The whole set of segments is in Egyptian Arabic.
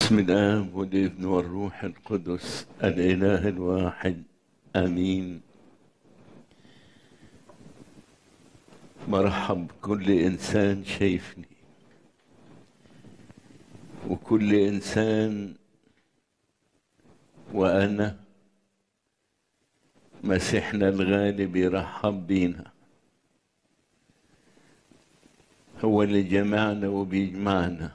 بسم الآب والابن والروح القدس الإله الواحد آمين مرحب بكل إنسان شايفني وكل إنسان وأنا مسيحنا الغالب يرحب بينا هو اللي جمعنا وبيجمعنا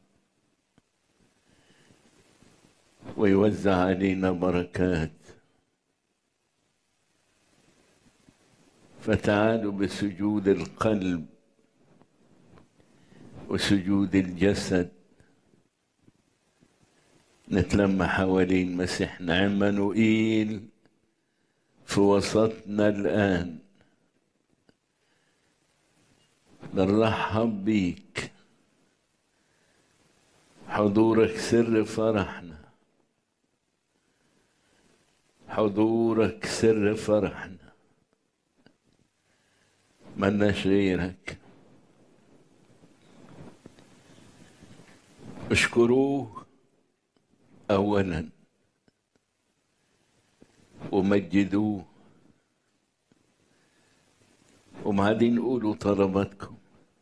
ويوزع علينا بركات فتعالوا بسجود القلب وسجود الجسد نتلم حوالين مسيحنا عمانوئيل في وسطنا الآن بنرحب بيك حضورك سر فرحنا حضورك سر فرحنا ملناش غيرك اشكروه اولا ومجدوه وبعدين قولوا طلباتكم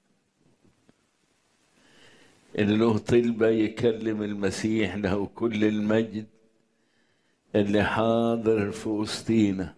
اللي له طلبة يكلم المسيح له كل المجد اللي حاضر في وسطينا